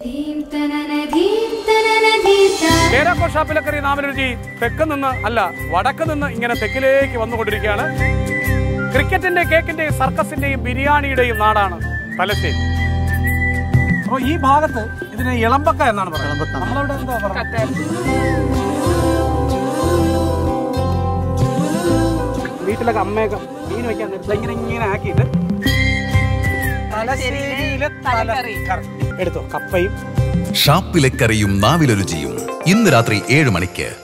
കേരക്കോ ഷാപ്പിലക്കറി നാമരുചി തെക്ക് നിന്ന് അല്ല വടക്ക് നിന്ന് ഇങ്ങനെ തെക്കിലേക്ക് വന്നുകൊണ്ടിരിക്കുകയാണ് ക്രിക്കറ്റിന്റെ കേക്കിന്റെയും സർക്കസിന്റെയും ബിരിയാണിയുടെയും നാടാണ് തലശ്ശേരി അപ്പൊ ഈ ഭാഗത്ത് ഇതിനെ ഇളമ്പക്ക എന്നാണ് പറയുന്നത് നമ്മളവിടെ എന്താ പറയുക വീട്ടിലൊക്കെ അമ്മയൊക്കെ മീൻ വെക്കാൻ നേരത്ത് ഇങ്ങനെ ഇങ്ങനെ ആക്കിയിട്ട് തലശ്ശേരിയിലെ തലക്കറി എടുത്തോ കപ്പയും ഷാപ്പിലെ കറിയും നാവിലൊരുചിയും ഇന്ന് രാത്രി ഏഴ് മണിക്ക്